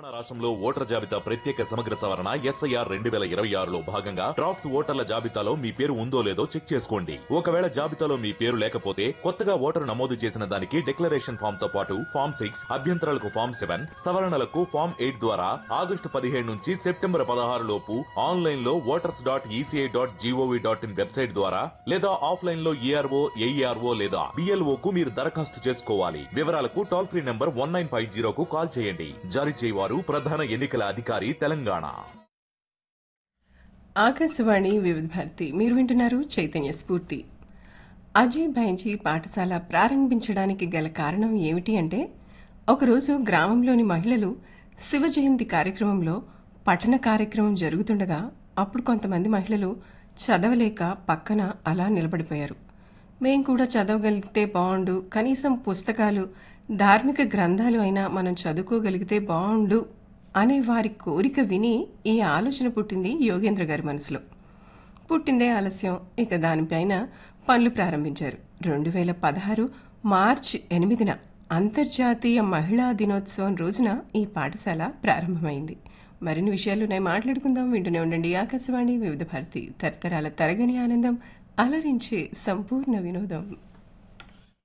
తెలంగాణ రాష్ట్రంలో ఓటర్ జాబితా ప్రత్యేక సమగ్ర సవరణ ఎస్ఐఆర్ రెండు వేల ఇరవై ఆరులో భాగంగా డ్రాఫ్ట్స్ ఓటర్ల జాబితాలో మీ పేరు ఉందో లేదో చెక్ చేసుకోండి ఒకవేళ జాబితాలో మీ పేరు లేకపోతే కొత్తగా ఓటరు నమోదు చేసిన దానికి డిక్లరేషన్ ఫామ్ తో పాటు ఫామ్ సిక్స్ అభ్యంతరాలకు ఫామ్ సెవెన్ సవరణలకు ఫామ్ ఎయిట్ ద్వారా ఆగస్టు పదిహేడు నుంచి సెప్టెంబర్ పదహారు లోపు ఆన్లైన్ లో voters dot ECI dot GOV dot in website ద్వారా లేదా ఆఫ్లైన్ లో ఈఆర్ఓ ఏఈఆర్ఓ లేదా బిఎల్ఓ కు మీరు దరఖాస్తు చేసుకోవాలి వివరాలకు toll free number one nine five జీరోకు కాల్ చేయండి జారీ చేయవారు ప్రధాన ఎన్నికల అధికారి తెలంగాణ ఆకాశవాణి వివిధ భారతి మీరు వింటున్నారు చైతన్య స్ఫూర్తి అజయ్ బైంజీ పాఠశాల ప్రారంభించడానికి గల కారణం ఏమిటి అంటే ఒకరోజు గ్రామంలోని మహిళలు శివ జయంతి కార్యక్రమంలో పఠన కార్యక్రమం జరుగుతుండగా అప్పుడు కొంతమంది మహిళలు చదవలేక పక్కన అలా నిలబడిపోయారు మేం కూడా చదవగలిగితే బాగుండు కనీసం పుస్తకాలు ధార్మిక గ్రంథాలు అయినా మనం చదువుకోగలిగితే బాగుండు అనే వారి కోరిక విని ఈ ఆలోచన పుట్టింది యోగేంద్ర గారి మనసులో పుట్టిందే ఆలస్యం ఇక దానిపైన పనులు ప్రారంభించారు రెండు వేల పదహారు మార్చి ఎనిమిదిన అంతర్జాతీయ మహిళా దినోత్సవం రోజున ఈ పాఠశాల ప్రారంభమైంది మరిన్ని విషయాలు నేను మాట్లాడుకుందాం వింటూనే ఉండండి ఆకాశవాణి వివిధ భారతి తరతరాల తరగని ఆనందం అలరించే సంపూర్ణ వినోదం